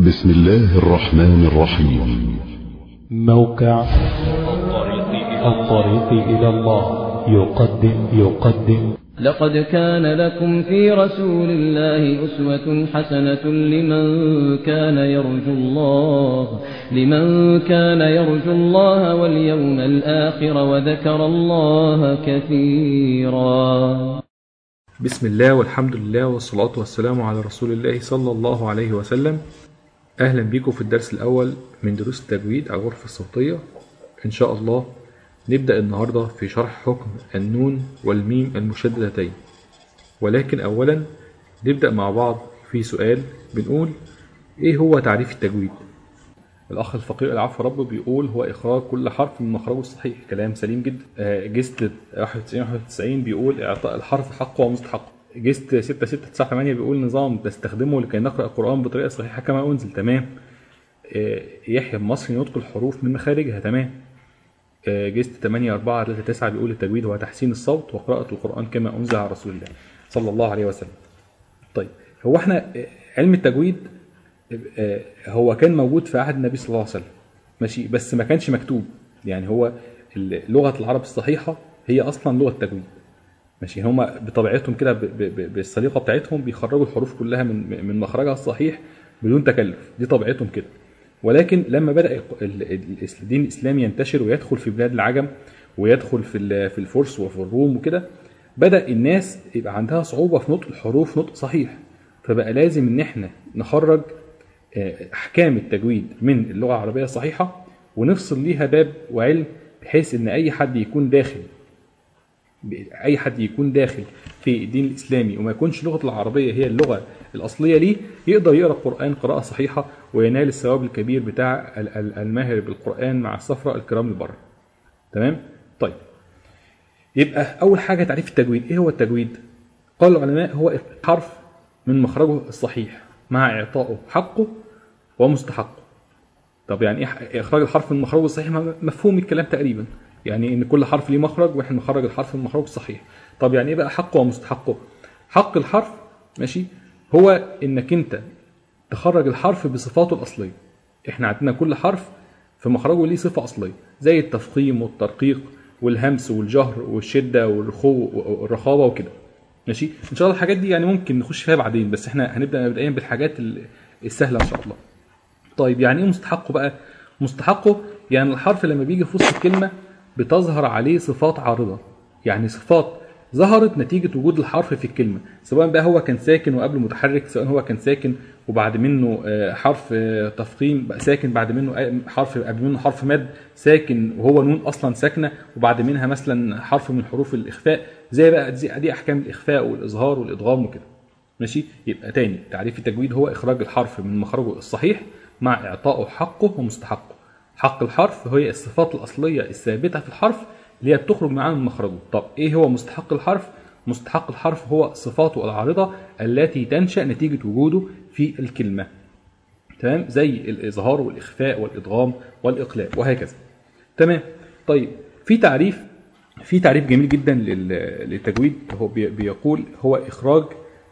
بسم الله الرحمن الرحيم موقع الطريق إلى الله يقدم يقدم لقد كان لكم في رسول الله أسوة حسنة لمن كان يرجو الله لمن كان يرجو الله واليوم الآخر وذكر الله كثيرا بسم الله والحمد لله والصلاة والسلام على رسول الله صلى الله عليه وسلم أهلا بكم في الدرس الأول من دروس التجويد على الغرفة الصوتية إن شاء الله نبدأ النهاردة في شرح حكم النون والميم المشددتين ولكن أولا نبدأ مع بعض في سؤال بنقول إيه هو تعريف التجويد الأخ الفقير العفو ربه بيقول هو إخراج كل حرف من مخرجه الصحيح كلام سليم جدا آه، جست 91 91 بيقول إعطاء الحرف حقه ومستحقه جست 6698 بيقول نظام تستخدمه لكي نقرأ القرآن بطريقة صحيحة كما أنزل تمام آه، يحيى المصري نطق الحروف من مخارجها تمام آه، جست 8 4 3 9 بيقول التجويد هو تحسين الصوت وقراءة القرآن كما أنزل على رسول الله صلى الله عليه وسلم طيب هو احنا آه، علم التجويد آه، هو كان موجود في عهد النبي صلى الله عليه وسلم ماشي بس ما كانش مكتوب يعني هو ال- لغة العرب الصحيحة هي أصلا لغة تجويد ماشي هما بطبيعتهم كده ب- ب- ب- بالسليقة بتاعتهم بيخرجوا الحروف كلها من من مخرجها الصحيح بدون تكلف دي طبيعتهم كده ولكن لما بدأ ال- ال- ال- الدين الإسلامي ينتشر ويدخل في بلاد العجم ويدخل في ال- في الفرس وفي الروم وكده بدأ الناس يبقى عندها صعوبة في نطق الحروف نطق صحيح فبقى لازم إن إحنا نخرج آه، احكام التجويد من اللغه العربيه الصحيحه ونفصل ليها باب وعلم بحيث ان اي حد يكون داخل اي حد يكون داخل في الدين الاسلامي وما يكونش اللغه العربيه هي اللغه الاصليه ليه يقدر يقرا القران قراءه صحيحه وينال الثواب الكبير بتاع ال- ال- الماهر بالقران مع السفره الكرام البر تمام طيب يبقى اول حاجه تعريف التجويد ايه هو التجويد قال العلماء هو حرف من مخرجه الصحيح مع اعطائه حقه ومستحقه طب يعني ايه اخراج الحرف من مخرجه الصحيح ما- مفهوم الكلام تقريبا يعني ان كل حرف ليه مخرج واحنا نخرج الحرف من مخرجه الصحيح طب يعني ايه بقى حقه ومستحقه حق الحرف ماشي هو انك انت تخرج الحرف بصفاته الاصليه احنا عندنا كل حرف في مخرجه ليه صفه اصليه زي التفخيم والترقيق والهمس والجهر والشده والرخو والرخاوه وكده ماشي ان شاء الله الحاجات دي يعني ممكن نخش فيها بعدين بس احنا هنبدا مبدئيا بالحاجات ال- السهله ان شاء الله طيب يعني ايه مستحقه بقى مستحقه يعني الحرف لما بيجي في وسط الكلمه بتظهر عليه صفات عارضه يعني صفات ظهرت نتيجة وجود الحرف في الكلمة سواء بقى هو كان ساكن وقبله متحرك سواء هو كان ساكن وبعد منه آه، حرف آه، تفخيم بقى ساكن بعد منه آه، حرف قبل منه حرف مد ساكن وهو نون اصلا ساكنه وبعد منها مثلا حرف من حروف الاخفاء زي بقى دي, دي احكام الاخفاء والاظهار والادغام وكده ماشي يبقى تاني تعريف التجويد هو اخراج الحرف من مخرجه الصحيح مع اعطائه حقه ومستحقه حق الحرف هي الصفات الاصليه الثابته في الحرف اللي هي بتخرج معاه من مخرجه طب ايه هو مستحق الحرف مستحق الحرف هو صفاته العارضه التي تنشا نتيجه وجوده في الكلمه تمام زي الاظهار والاخفاء والادغام والاقلاب وهكذا تمام طيب في تعريف في تعريف جميل جدا لل- للتجويد هو بي- بيقول هو اخراج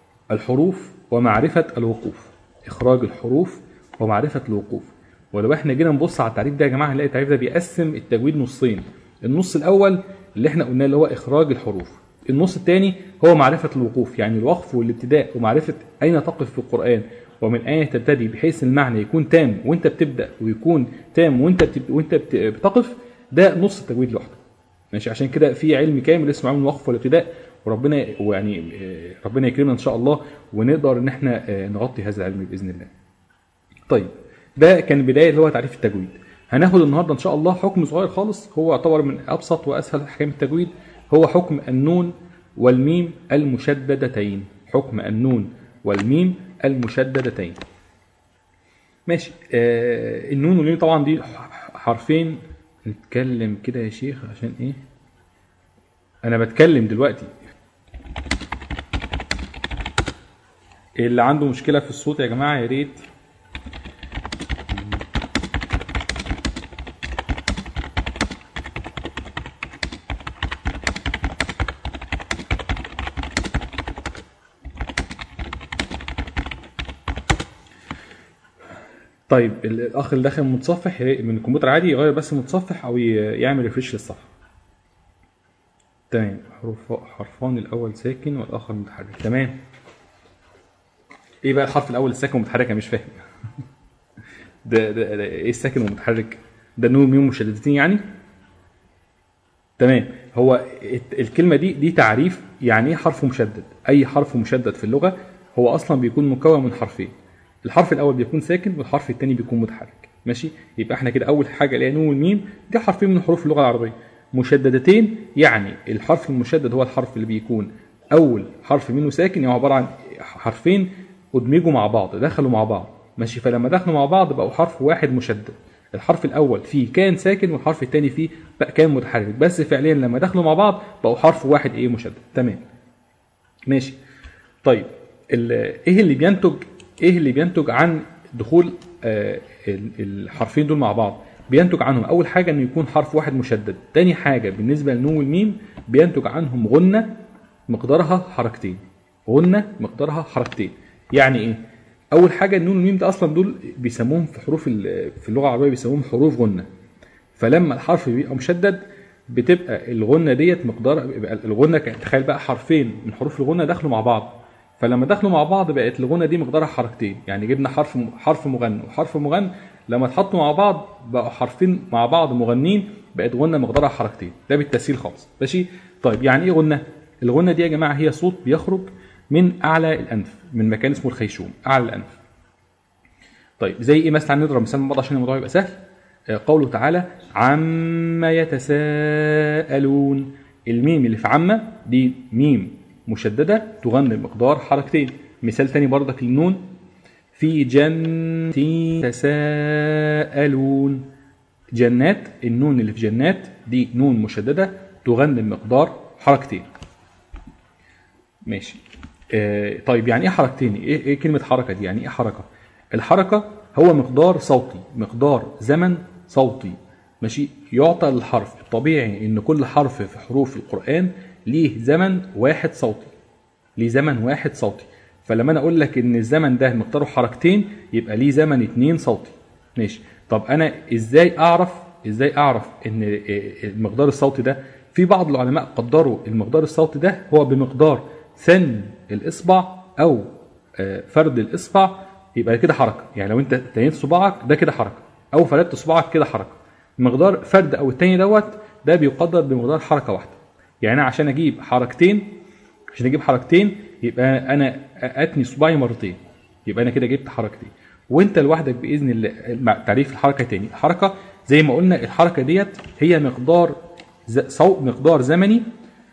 الحروف ومعرفه الوقوف اخراج الحروف ومعرفه الوقوف ولو احنا جينا نبص على التعريف ده يا جماعه هنلاقي التعريف ده بيقسم التجويد نصين النص الاول اللي احنا قلناه اللي هو اخراج الحروف النص الثاني هو معرفه الوقوف يعني الوقف والابتداء ومعرفه اين تقف في القران ومن اين تبتدي بحيث المعنى يكون تام وانت بتبدا ويكون تام وانت بتب... وانت بت... بتقف ده نص التجويد لوحده ماشي عشان كده في علم كامل اسمه علم الوقف والابتداء وربنا ويعني آه، ربنا يكرمنا ان شاء الله ونقدر ان احنا آه، نغطي هذا العلم باذن الله. طيب ده كان بدايه اللي هو تعريف التجويد. هناخد النهارده ان شاء الله حكم صغير خالص هو يعتبر من ابسط واسهل احكام التجويد هو حكم النون والميم المشددتين. حكم النون والميم المشددتين. ماشي آه النون والميم طبعا دي ح- حرفين نتكلم كده يا شيخ عشان ايه انا بتكلم دلوقتي اللي عنده مشكله في الصوت يا جماعه يا ريت طيب ال- الاخ اللي داخل متصفح ي- من الكمبيوتر عادي يغير بس المتصفح او ي- يعمل ريفريش للصفحه تمام حروف حرفان الاول ساكن والاخر متحرك تمام ايه بقى الحرف الاول الساكن والمتحرك انا مش فاهم ده, ده, ده ايه الساكن والمتحرك ده نون ميم مشددتين يعني تمام هو الت- الكلمه دي دي تعريف يعني ايه حرف مشدد اي حرف مشدد في اللغه هو اصلا بيكون مكون من حرفين الحرف الاول بيكون ساكن والحرف الثاني بيكون متحرك ماشي يبقى احنا كده اول حاجه اللي هي نون والميم دي حرفين من حروف اللغه العربيه مشددتين يعني الحرف المشدد هو الحرف اللي بيكون اول حرف منه ساكن يعني هو عباره عن حرفين ادمجوا مع بعض دخلوا مع بعض ماشي فلما دخلوا مع بعض بقوا حرف واحد مشدد الحرف الاول فيه كان ساكن والحرف الثاني فيه بقى كان متحرك بس فعليا لما دخلوا مع بعض بقوا حرف واحد ايه مشدد تمام ماشي طيب ال- ايه اللي بينتج ايه اللي بينتج عن دخول آه، ال- الحرفين دول مع بعض بينتج عنهم اول حاجه انه يكون حرف واحد مشدد تاني حاجه بالنسبه للنون والميم بينتج عنهم غنه مقدارها حركتين غنه مقدارها حركتين يعني ايه اول حاجه النون والميم ده اصلا دول بيسموهم في حروف ال- في اللغه العربيه بيسموهم حروف غنه فلما الحرف بيبقى مشدد بتبقى الغنه ديت مقدار يبقى الغنه كان- تخيل بقى حرفين من حروف الغنه دخلوا مع بعض فلما دخلوا مع بعض بقت الغنه دي مقدارها حركتين يعني جبنا حرف م- حرف مغنى وحرف مغنى لما اتحطوا مع بعض بقوا حرفين مع بعض مغنين بقت غنه مقدارها حركتين ده بالتسهيل خالص ماشي طيب يعني ايه غنه الغنه دي يا جماعه هي صوت بيخرج من اعلى الانف من مكان اسمه الخيشوم اعلى الانف طيب زي ايه مثلا نضرب مثال من بعض عشان الموضوع يبقى سهل آه، قوله تعالى عما يتساءلون الميم اللي في عما دي ميم مشدده تغني بمقدار حركتين مثال تاني برضك للنون في جنة تساءلون جنات النون اللي في جنات دي نون مشدده تغني بمقدار حركتين ماشي آه طيب يعني ايه حركتين ايه, إيه كلمه حركه دي يعني ايه حركه الحركه هو مقدار صوتي مقدار زمن صوتي ماشي يعطى للحرف الطبيعي ان كل حرف في حروف القران ليه زمن واحد صوتي ليه زمن واحد صوتي فلما انا اقول لك ان الزمن ده مقداره حركتين يبقى ليه زمن اتنين صوتي ماشي طب انا ازاي اعرف ازاي اعرف ان إيه المقدار الصوتي ده في بعض العلماء قدروا المقدار الصوتي ده هو بمقدار ثن الاصبع او آه، فرد الاصبع يبقى كده حركه يعني لو انت تنيت صباعك ده كده حركه او فردت صباعك كده حركه مقدار فرد او التاني دوت ده بيقدر بمقدار حركه واحده يعني انا عشان اجيب حركتين عشان اجيب حركتين يبقى انا اتني صباعي مرتين يبقى انا كده جبت حركتين وانت لوحدك باذن الله مع تعريف الحركه تاني الحركه زي ما قلنا الحركه ديت هي مقدار ز- صو مقدار زمني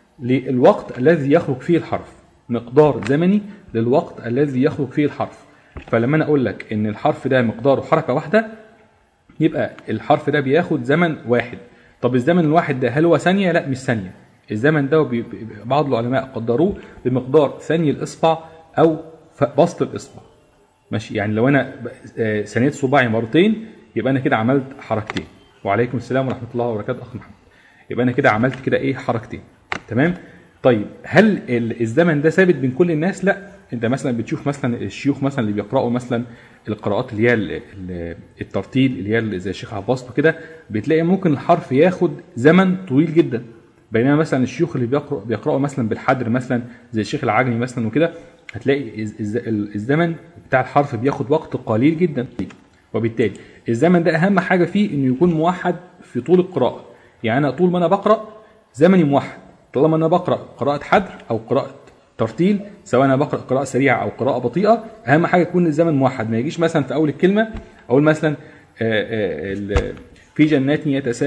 للوقت الذي يخرج فيه الحرف مقدار زمني للوقت الذي يخرج فيه الحرف فلما انا اقول لك ان الحرف ده مقداره حركه واحده يبقى الحرف ده بياخد زمن واحد طب الزمن الواحد ده هل هو ثانيه لا مش ثانيه الزمن ده بي- بي- بعض العلماء قدروه بمقدار ثاني الاصبع او ف- بسط الاصبع ماشي يعني لو انا ب- آه، ثنيت صباعي مرتين يبقى انا كده عملت حركتين وعليكم السلام ورحمه الله وبركاته اخ محمد يبقى انا كده عملت كده ايه حركتين تمام طيب هل ال- الزمن ده ثابت بين كل الناس لا انت مثلا بتشوف مثلا الشيوخ مثلا اللي بيقراوا مثلا القراءات اللي هي ال- ال- الترتيل اللي هي اللي زي الشيخ عباس وكده بتلاقي ممكن الحرف ياخد زمن طويل جدا بينما مثلا الشيوخ اللي بيقرأ بيقرأوا مثلا بالحدر مثلا زي الشيخ العجمي مثلا وكده هتلاقي الز- الز- الزمن بتاع الحرف بياخد وقت قليل جدا وبالتالي الزمن ده اهم حاجه فيه انه يكون موحد في طول القراءه يعني انا طول ما انا بقرا زمني موحد طالما انا بقرا قراءه حدر او قراءه ترتيل سواء انا بقرا قراءه سريعه او قراءه بطيئه اهم حاجه يكون الزمن موحد ما يجيش مثلا في اول الكلمه اقول مثلا آه، آه، ال- في جنات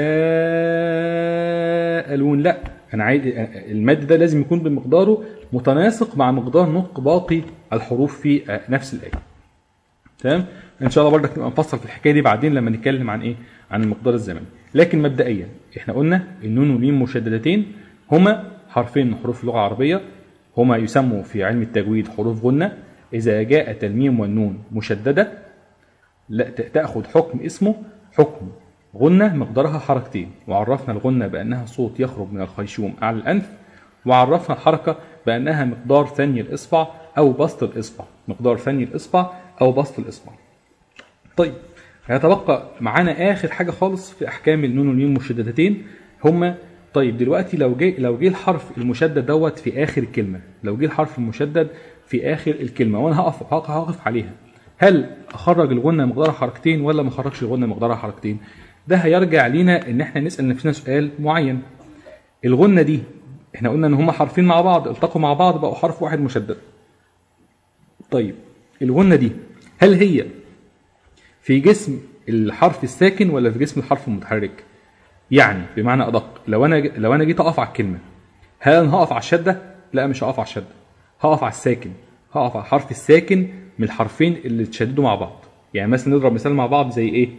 يتساءلون لا انا عايز المد ده لازم يكون بمقداره متناسق مع مقدار نطق باقي الحروف في آه، نفس الايه تمام ان شاء الله برضك نبقى نفصل في الحكايه دي بعدين لما نتكلم عن ايه عن المقدار الزمني لكن مبدئيا احنا قلنا النون والميم مشددتين هما حرفين من حروف اللغه العربيه هما يسموا في علم التجويد حروف غنه اذا جاءت الميم والنون مشدده لا ت- تاخذ حكم اسمه حكم غنه مقدارها حركتين وعرفنا الغنه بانها صوت يخرج من الخيشوم اعلى الانف وعرفنا الحركه بانها مقدار ثاني الاصبع او بسط الاصبع مقدار ثاني الاصبع او بسط الاصبع طيب هيتبقى معانا اخر حاجه خالص في احكام النون والميم المشددتين هما طيب دلوقتي لو جه لو جه الحرف المشدد دوت في اخر الكلمه لو جه الحرف المشدد في اخر الكلمه وانا هقف هقف هقف عليها هل اخرج الغنه مقدارها حركتين ولا ما اخرجش الغنه مقدارها حركتين ده هيرجع لينا ان احنا نسال نفسنا سؤال معين الغنه دي احنا قلنا ان هما حرفين مع بعض التقوا مع بعض بقوا حرف واحد مشدد طيب الغنه دي هل هي في جسم الحرف الساكن ولا في جسم الحرف المتحرك يعني بمعنى ادق لو انا لو انا جيت اقف على الكلمه هل انا هقف على الشده لا مش هقف على الشده هقف على الساكن هقف على الحرف الساكن من الحرفين اللي اتشددوا مع بعض يعني مثلا نضرب مثال مع بعض زي ايه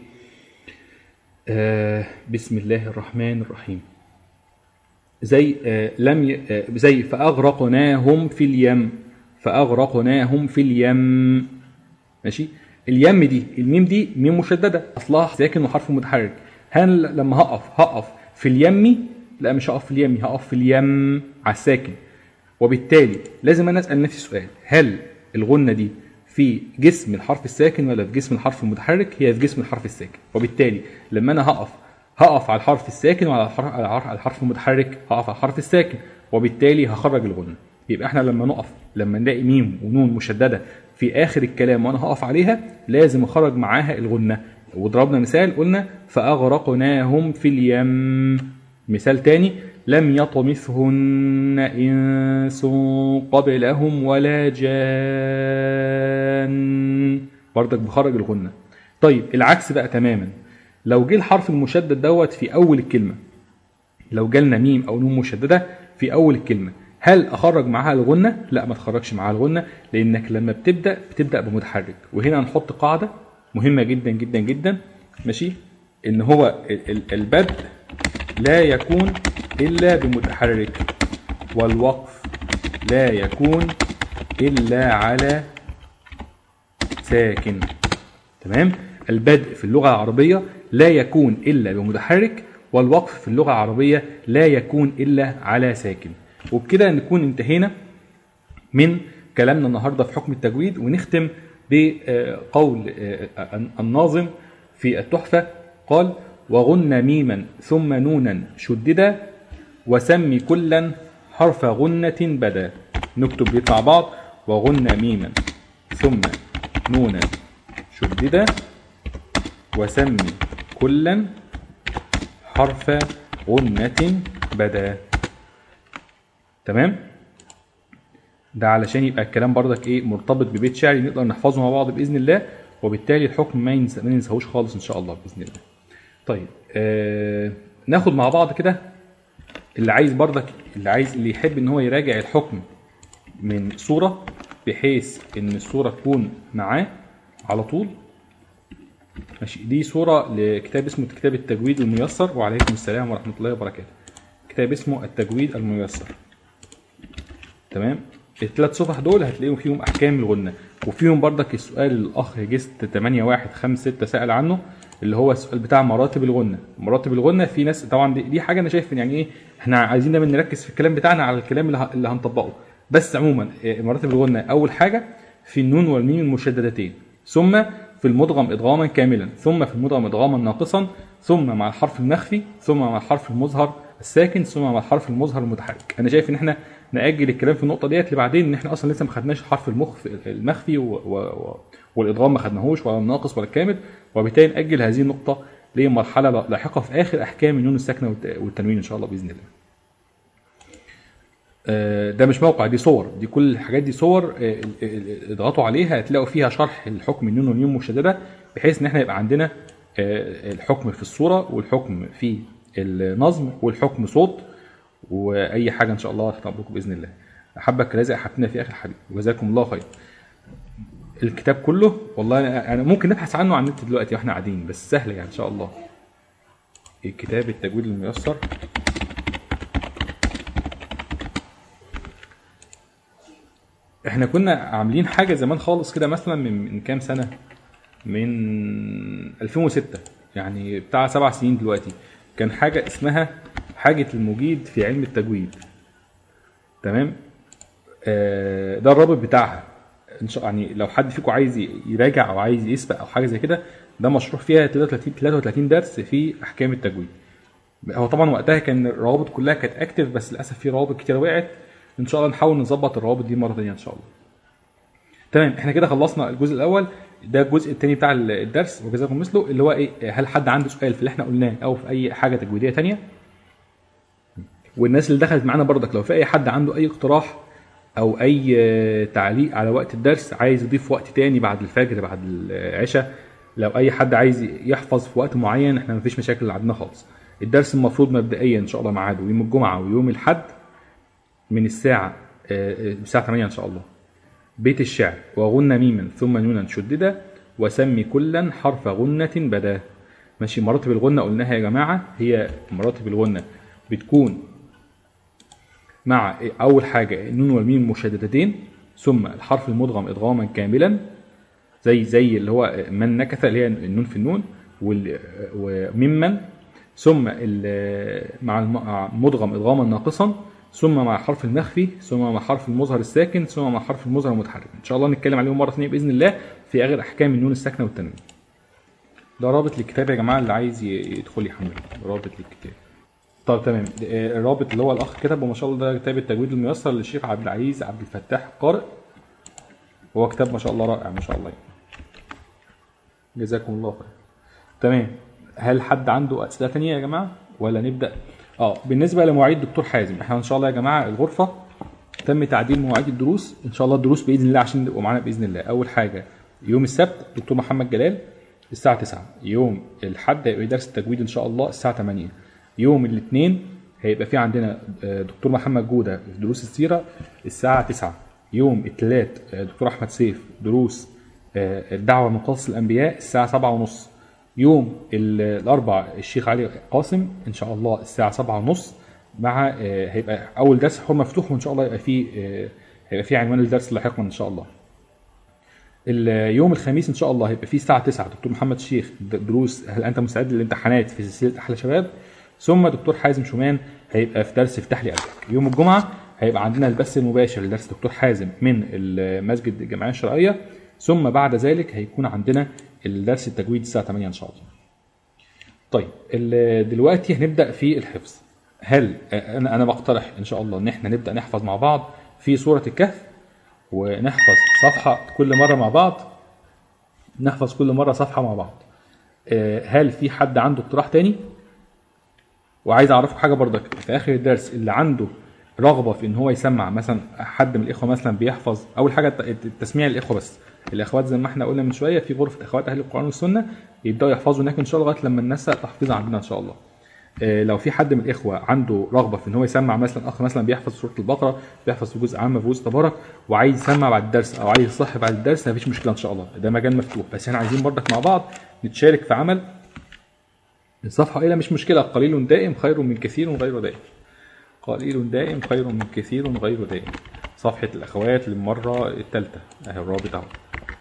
آه بسم الله الرحمن الرحيم زي آه لم ي... آه زي فاغرقناهم في اليم فاغرقناهم في اليم ماشي اليم دي الميم دي ميم مشدده اصلها ساكن وحرف متحرك هل لما هقف هقف في اليم لا مش هقف في اليم هقف في اليم على الساكن وبالتالي لازم انا اسال نفسي سؤال هل الغنه دي في جسم الحرف الساكن ولا في جسم الحرف المتحرك هي في جسم الحرف الساكن وبالتالي لما انا هقف هقف على الحرف الساكن وعلى الحرف على الحرف المتحرك هقف على الحرف الساكن وبالتالي هخرج الغنه يبقى احنا لما نقف لما نلاقي ميم ونون مشدده في اخر الكلام وانا هقف عليها لازم اخرج معاها الغنه وضربنا مثال قلنا فاغرقناهم في اليم مثال تاني لم يطمثهن انس قبلهم ولا جان برضك بخرج الغنه طيب العكس بقى تماما لو جه الحرف المشدد دوت في اول الكلمه لو جالنا ميم او نون مشدده في اول الكلمه هل اخرج معاها الغنه لا ما تخرجش معاها الغنه لانك لما بتبدا بتبدا بمتحرك وهنا هنحط قاعده مهمه جدا جدا جدا ماشي ان هو البدء لا يكون الا بمتحرك والوقف لا يكون الا على ساكن تمام البدء في اللغه العربيه لا يكون الا بمتحرك والوقف في اللغه العربيه لا يكون الا على ساكن وبكده نكون انتهينا من كلامنا النهارده في حكم التجويد ونختم بقول الناظم في التحفه قال وغن ميما ثم نونا شددا وسم كلا حرف غنة بدا نكتب بيت مع بعض وغن ميما ثم نونا شددا وسم كلا حرف غنة بدا تمام ده علشان يبقى الكلام بردك ايه مرتبط ببيت شعري نقدر نحفظه مع بعض باذن الله وبالتالي الحكم ما ينسى ما ننساهوش خالص ان شاء الله باذن الله طيب آه ناخد مع بعض كده اللي عايز بردك اللي عايز اللي يحب ان هو يراجع الحكم من صوره بحيث ان الصوره تكون معاه على طول ماشي دي صوره لكتاب اسمه كتاب التجويد الميسر وعليكم السلام ورحمه الله وبركاته كتاب اسمه التجويد الميسر تمام الثلاث صفح دول هتلاقيهم فيهم احكام الغنه وفيهم بردك السؤال اللي الاخ جست 8 1 5 6 سال عنه اللي هو السؤال بتاع مراتب الغنه مراتب الغنه في ناس طبعا دي, دي حاجه انا شايف يعني ايه احنا عايزين دايما نركز في الكلام بتاعنا على الكلام اللي, اللي هنطبقه بس عموما مراتب الغنه اول حاجه في النون والميم المشددتين ثم في المدغم ادغاما كاملا ثم في المدغم ادغاما ناقصا ثم مع الحرف المخفي ثم مع الحرف المظهر الساكن ثم مع الحرف المظهر المتحرك انا شايف ان احنا ناجل الكلام في النقطه ديت لبعدين ان احنا اصلا لسه ما خدناش الحرف المخفي المخفي و... و... و... والادغام ما خدناهوش ولا الناقص ولا الكامل وبالتالي ناجل هذه النقطه لمرحله لاحقه في اخر احكام النون الساكنه والتنوين ان شاء الله باذن الله ده مش موقع دي صور دي كل الحاجات دي صور اضغطوا عليها هتلاقوا فيها شرح الحكم النون والميم المشدده بحيث ان احنا يبقى عندنا الحكم في الصوره والحكم في النظم والحكم صوت واي حاجه ان شاء الله هتطبق لكم باذن الله احبك لازق حبتنا في اخر الحديث وجزاكم الله خير الكتاب كله والله انا ممكن نبحث عنه على النت دلوقتي واحنا قاعدين بس سهل يعني ان شاء الله الكتاب التجويد الميسر احنا كنا عاملين حاجه زمان خالص كده مثلا من, من كام سنه من 2006 يعني بتاع سبع سنين دلوقتي كان حاجه اسمها حاجه المجيد في علم التجويد تمام آه ده الرابط بتاعها ان شاء يعني لو حد فيكم عايز يراجع او عايز يسبق او حاجه زي كده ده مشروع فيها 33 33 درس في احكام التجويد هو طبعا وقتها كان الروابط كلها كانت اكتف بس للاسف في روابط كتير وقعت ان شاء الله نحاول نظبط الروابط دي مره ثانيه ان شاء الله تمام احنا كده خلصنا الجزء الاول ده الجزء الثاني بتاع الدرس وجزاكم مثله اللي هو ايه هل حد عنده سؤال في اللي احنا قلناه او في اي حاجه تجويديه ثانيه والناس اللي دخلت معانا برضك لو في اي حد عنده اي اقتراح او اي تعليق على وقت الدرس عايز يضيف وقت تاني بعد الفجر بعد العشاء لو اي حد عايز يحفظ في وقت معين احنا مفيش مشاكل عندنا خالص الدرس المفروض مبدئيا ان شاء الله ميعاده يوم الجمعه ويوم الاحد من الساعه آه، الساعه 8 ان شاء الله بيت الشعر وغن ميما ثم نونا شددا وسمي كلا حرف غنة بدا ماشي مراتب الغنة قلناها يا جماعة هي مراتب الغنة بتكون مع أول حاجة النون والميم مشددتين ثم الحرف المدغم إدغاما كاملا زي زي اللي هو من نكث اللي هي النون في النون وال- وممن ثم ال- مع الم- المدغم إدغاما ناقصا ثم مع الحرف المخفي ثم مع حرف المظهر الساكن ثم مع حرف المظهر المتحرك ان شاء الله نتكلم عليهم مره ثانيه باذن الله في اخر احكام النون الساكنه والتنوين ده رابط للكتاب يا جماعه اللي عايز ي- يدخل يحمله رابط للكتاب طب تمام آه، الرابط اللي هو الاخ كتبه ما شاء الله ده كتاب التجويد الميسر للشيخ عبد العزيز عبد الفتاح القارئ هو كتاب ما شاء الله رائع ما شاء الله يعني. جزاكم الله خير تمام هل حد عنده اسئله تانية يا جماعه ولا نبدا اه بالنسبه لمواعيد دكتور حازم احنا ان شاء الله يا جماعه الغرفه تم تعديل مواعيد الدروس ان شاء الله الدروس باذن الله عشان تبقوا معانا باذن الله اول حاجه يوم السبت دكتور محمد جلال الساعه 9 يوم الاحد هيبقى درس التجويد ان شاء الله الساعه 8 يوم الاثنين هيبقى في عندنا آه، دكتور محمد جوده في دروس السيره الساعه 9 يوم الثلاث دكتور احمد سيف دروس آه، الدعوه من قصص الانبياء الساعه 7 ونص يوم ال- الاربع الشيخ علي قاسم ان شاء الله الساعه 7 ونص مع آه، هيبقى اول درس حوار مفتوح وان شاء الله يبقى فيه آه، هيبقى فيه عنوان الدرس لاحقا ان شاء الله اليوم الخميس ان شاء الله هيبقى فيه الساعه 9 دكتور محمد شيخ د- دروس هل انت مستعد للامتحانات في سلسله احلى شباب ثم دكتور حازم شومان هيبقى في درس افتح لي قلبك يوم الجمعه هيبقى عندنا البث المباشر لدرس دكتور حازم من المسجد الجمعيه الشرعيه ثم بعد ذلك هيكون عندنا الدرس التجويد الساعه 8 ان شاء الله طيب ال- دلوقتي هنبدا في الحفظ هل انا انا بقترح ان شاء الله ان احنا نبدا نحفظ مع بعض في سوره الكهف ونحفظ صفحه كل مره مع بعض نحفظ كل مره صفحه مع بعض آه، هل في حد عنده اقتراح تاني وعايز اعرفكم حاجه برضك في اخر الدرس اللي عنده رغبه في ان هو يسمع مثلا حد من الاخوه مثلا بيحفظ اول حاجه الت- التسميع للاخوه بس الاخوات زي ما احنا قلنا من شويه في غرفه اخوات اهل القران والسنه يبداوا يحفظوا هناك ان شاء الله لغايه لما الناس تحفظ عندنا ان شاء الله آه، لو في حد من الاخوه عنده رغبه في ان هو يسمع مثلا اخ مثلا بيحفظ سوره البقره بيحفظ في جزء عام في جزء تبارك وعايز يسمع بعد الدرس او عايز يصح بعد الدرس مفيش مشكله ان شاء الله ده مجال مفتوح بس احنا عايزين برضك مع بعض نتشارك في عمل الصفحه قليله مش مشكله قليل دائم خير من كثير غير دائم قليل دائم خير من كثير غير دائم صفحه الاخوات للمره الثالثه اهي الرابط اهو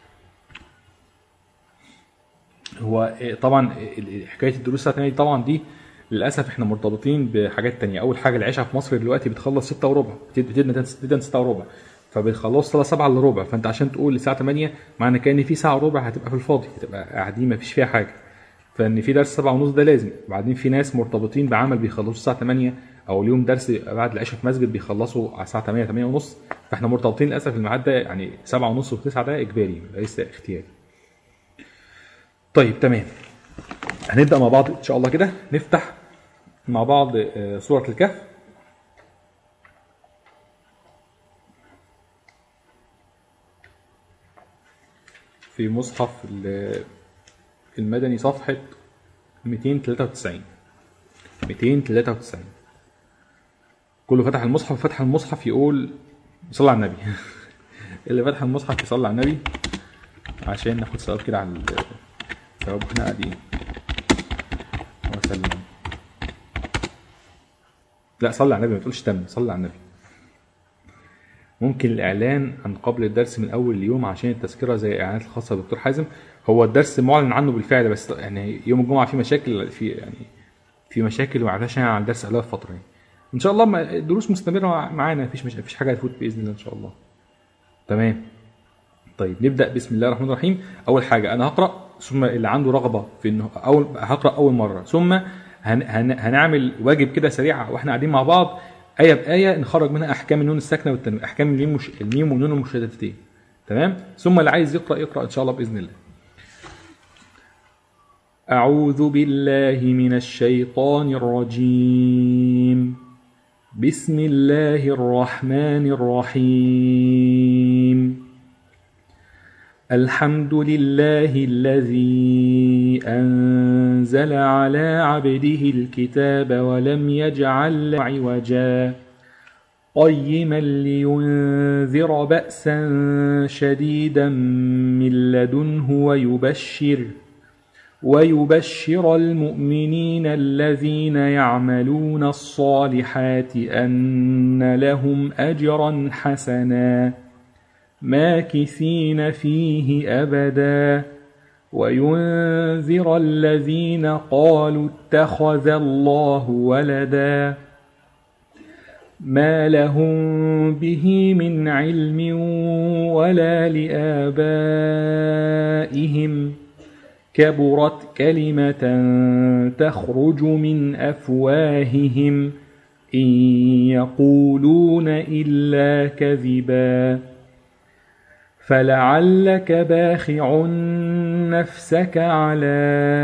هو إيه طبعا ال- حكايه الدروس الساعه 8 دي طبعا دي للاسف احنا مرتبطين بحاجات تانية اول حاجه العشاء في مصر دلوقتي بتخلص 6 وربع بتبدا تبدا 6 وربع فبنخلص صلاه 7 الا ربع فانت عشان تقول الساعه 8 معنى كان في ساعه وربع هتبقى في الفاضي هتبقى قاعدين ما فيش فيها حاجه فان في درس 7 ونص ده لازم وبعدين في ناس مرتبطين بعمل بيخلصوا الساعه 8 او اليوم درس بعد العشاء في مسجد بيخلصوا على الساعه 8 8 ونص فاحنا مرتبطين للاسف الميعاد ده يعني 7 ونص و9 ده اجباري ليس اختياري طيب تمام هنبدا مع بعض ان شاء الله كده نفتح مع بعض آه، سوره الكهف في مصحف ال- المدني صفحه 293 293 كله فتح المصحف فتح المصحف يقول صلى على النبي اللي فتح المصحف يصلي على النبي عشان ناخد ثواب كده على ال- ثواب احنا قاعدين وسلم لا صلي على النبي ما تقولش تم صلي على النبي ممكن الاعلان عن قبل الدرس من اول اليوم عشان التذكره زي الاعلانات الخاصه بالدكتور حازم هو الدرس معلن عنه بالفعل بس يعني يوم الجمعه في مشاكل في يعني في مشاكل وعلشان على الدرس قبلها بفتره يعني ان شاء الله ما- الدروس مستمره مع- معانا مفيش مش... مفيش حاجه هتفوت باذن الله ان شاء الله تمام طيب نبدا بسم الله الرحمن الرحيم اول حاجه انا هقرا ثم اللي عنده رغبه في انه اول هقرا اول مره ثم هن هن هنعمل واجب كده سريع واحنا قاعدين مع بعض ايه بايه نخرج منها احكام النون الساكنه والتنوين احكام الميم مش الميم والنون المشددتين تمام ثم اللي عايز يقرا يقرا ان شاء الله باذن الله اعوذ بالله من الشيطان الرجيم بسم الله الرحمن الرحيم الحمد لله الذي أنزل على عبده الكتاب ولم يجعل له عوجا قيما لينذر بأسا شديدا من لدنه ويبشر ويبشر المؤمنين الذين يعملون الصالحات أن لهم أجرا حسنا ماكثين فيه أبدا وينذر الذين قالوا اتخذ الله ولدا ما لهم به من علم ولا لآبائهم كبرت كلمة تخرج من أفواههم إن يقولون إلا كذبا فلعلك باخع نفسك على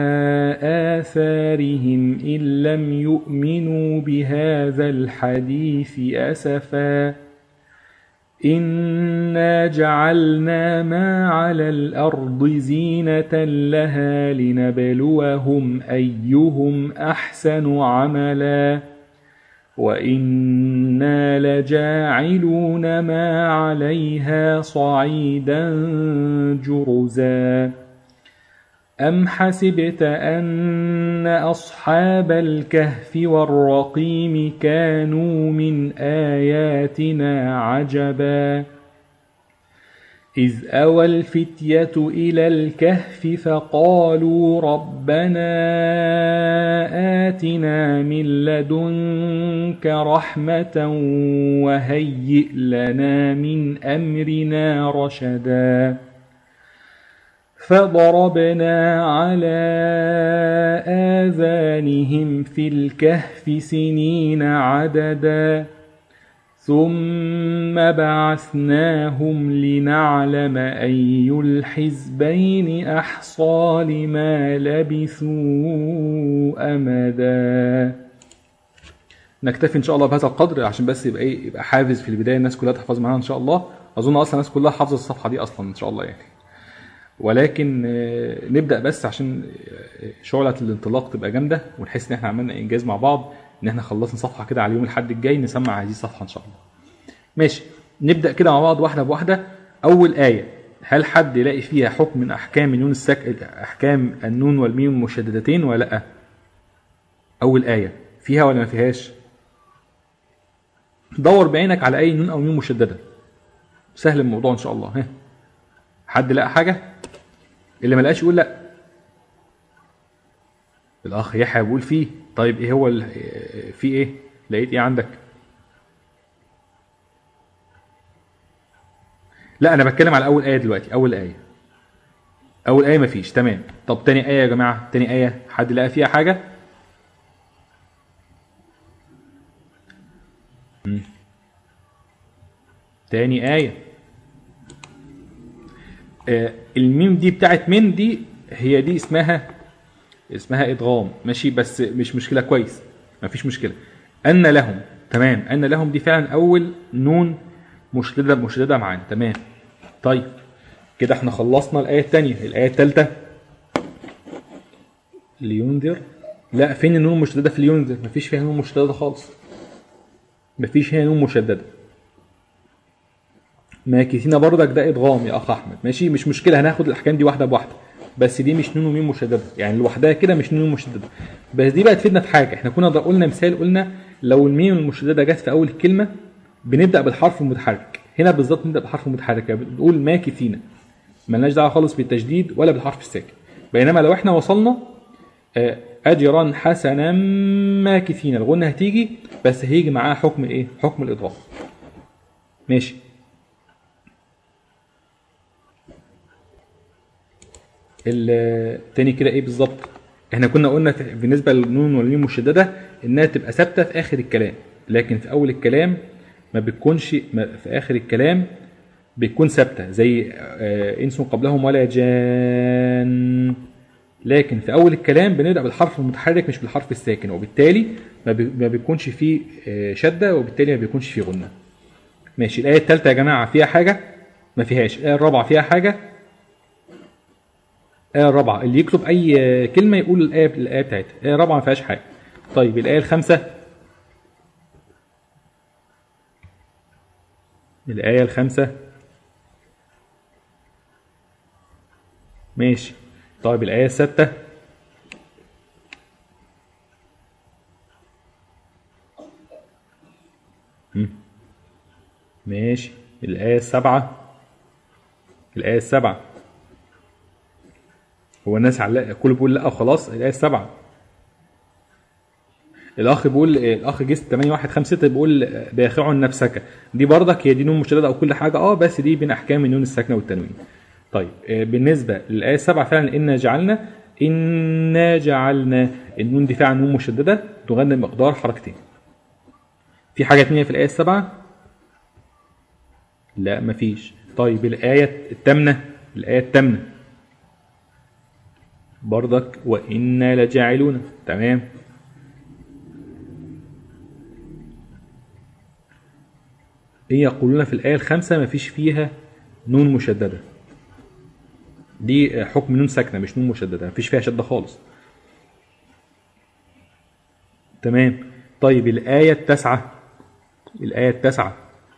آثارهم إن لم يؤمنوا بهذا الحديث أسفا إنا جعلنا ما على الأرض زينة لها لنبلوهم أيهم أحسن عملا وإنا لجاعلون ما عليها صعيدا جرزا أم حسبت أن أصحاب الكهف والرقيم كانوا من آياتنا عجبا إذ أوى الفتية إلى الكهف فقالوا ربنا آتنا من لدنك رحمة وهيئ لنا من أمرنا رشدا فضربنا على آذانهم في الكهف سنين عددا ثم بعثناهم لنعلم أي الحزبين أحصى لما لبثوا أمدا نكتفي ان شاء الله بهذا القدر عشان بس يبقى ايه يبقى حافز في البدايه الناس كلها تحفظ معانا ان شاء الله اظن اصلا الناس كلها حافظه الصفحه دي اصلا ان شاء الله يعني ولكن آه، نبدا بس عشان آه، شعله الانطلاق تبقى جامده ونحس ان احنا عملنا انجاز مع بعض ان احنا خلصنا صفحه كده على يوم الاحد الجاي نسمع هذه الصفحه ان شاء الله ماشي نبدا كده مع بعض واحده بواحده اول ايه هل حد يلاقي فيها حكم من احكام النون السك احكام النون والميم المشددتين ولا لا اول ايه فيها ولا ما فيهاش دور بعينك على اي نون او ميم مشدده سهل الموضوع ان شاء الله ها حد لقى حاجه اللي ما لقاش يقول لا الاخ يحيى بيقول فيه طيب ايه هو ال- في ايه لقيت ايه عندك لا انا بتكلم على اول ايه دلوقتي اول ايه اول ايه مفيش تمام طب تاني ايه يا جماعه تاني ايه حد لقى فيها حاجه مم. تاني ايه آه، الميم دي بتاعت من دي هي دي اسمها اسمها ادغام ماشي بس مش مشكله كويس مفيش مشكله ان لهم تمام ان لهم دي فعلا اول نون مشدده مشدده معانا تمام طيب كده احنا خلصنا الايه الثانيه الايه الثالثه لينذر لا فين النون المشدده في لينذر مفيش فيها نون مشدده خالص مفيش هنا نون مشدده ماكثين برضك ده ادغام يا اخ احمد ماشي مش مشكله هناخد الاحكام دي واحده بواحده بس دي مش نون وميم مشدده يعني لوحدها كده مش نون مشدده بس دي بقى تفيدنا في حاجه احنا كنا قلنا مثال قلنا لو الميم المشدده جت في اول الكلمه بنبدا بالحرف المتحرك هنا بالظبط نبدا بحرف متحرك يعني بنقول ماكثين ملناش دعوه خالص بالتشديد ولا بالحرف الساكن بينما لو احنا وصلنا آه، اجرا حسنا ماكثين الغنه هتيجي بس هيجي معاها حكم الايه حكم الاضافه ماشي ال- تاني كده ايه بالظبط احنا كنا قلنا في- بالنسبه للنون والميم المشدده انها تبقى ثابته في اخر الكلام لكن في اول الكلام ما بتكونش ما في اخر الكلام بتكون ثابته زي آه، انس قبلهم ولا جان لكن في اول الكلام بنبدا بالحرف المتحرك مش بالحرف الساكن وبالتالي ما بي- ما بيكونش فيه آه، شده وبالتالي ما بيكونش فيه غنه ماشي الايه الثالثه يا جماعه فيها حاجه ما فيهاش الايه الرابعه فيها حاجه الآية الرابعة اللي يكتب أي كلمة يقول الآية الآية بتاعتها، الآية الرابعة ما فيهاش حاجة. طيب الآية الخامسة الآية الخامسة ماشي طيب الآية الستة مم. ماشي الآية السبعة الآية السبعة هو الناس علق كله بيقول لا خلاص الآية السبعة الأخ بيقول الأخ جيس 8 1 5 6 بيقول باخع نفسك دي برضك هي دي نون مشددة أو كل حاجة أه بس دي بين أحكام النون الساكنة والتنوين طيب آه، بالنسبة للآية السبعة فعلا إنا جعلنا إنا جعلنا النون دي فعلا نون مشددة تغني مقدار حركتين في حاجة تانية في الآية السبعة لا مفيش طيب الآية الثامنة الآية الثامنة برضك وإنا لجاعلون تمام إيه يقولون في الآية الخامسة مفيش فيها نون مشددة دي حكم نون ساكنة مش نون مشددة مفيش فيها شدة خالص تمام طيب الآية التاسعة الآية التاسعة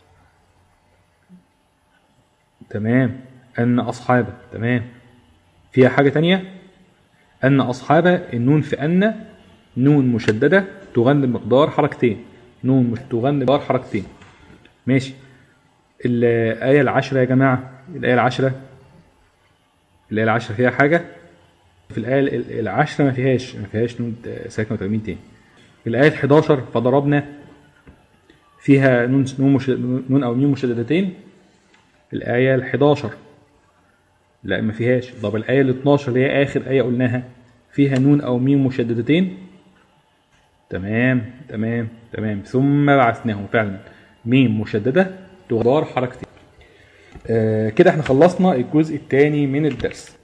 تمام أن أصحاب تمام فيها حاجة تانية أن أصحاب النون في أن نون مشددة تغني بمقدار حركتين نون مش تغني بمقدار حركتين ماشي الآية العشرة يا جماعة الآية العشرة الآية العشرة فيها حاجة في الآية ال- العشرة ما فيهاش ما فيهاش نون ساكنة وتنوين تاني في الآية 11 فضربنا فيها نون نون, مش نون أو ميم مشددتين الآية ال 11 لا ما فيهاش طب الآية ال 12 اللي هي آخر آية قلناها فيها نون أو ميم مشددتين تمام تمام تمام ثم بعثناهم فعلا ميم مشددة تغدار حركتين آه كده احنا خلصنا الجزء الثاني من الدرس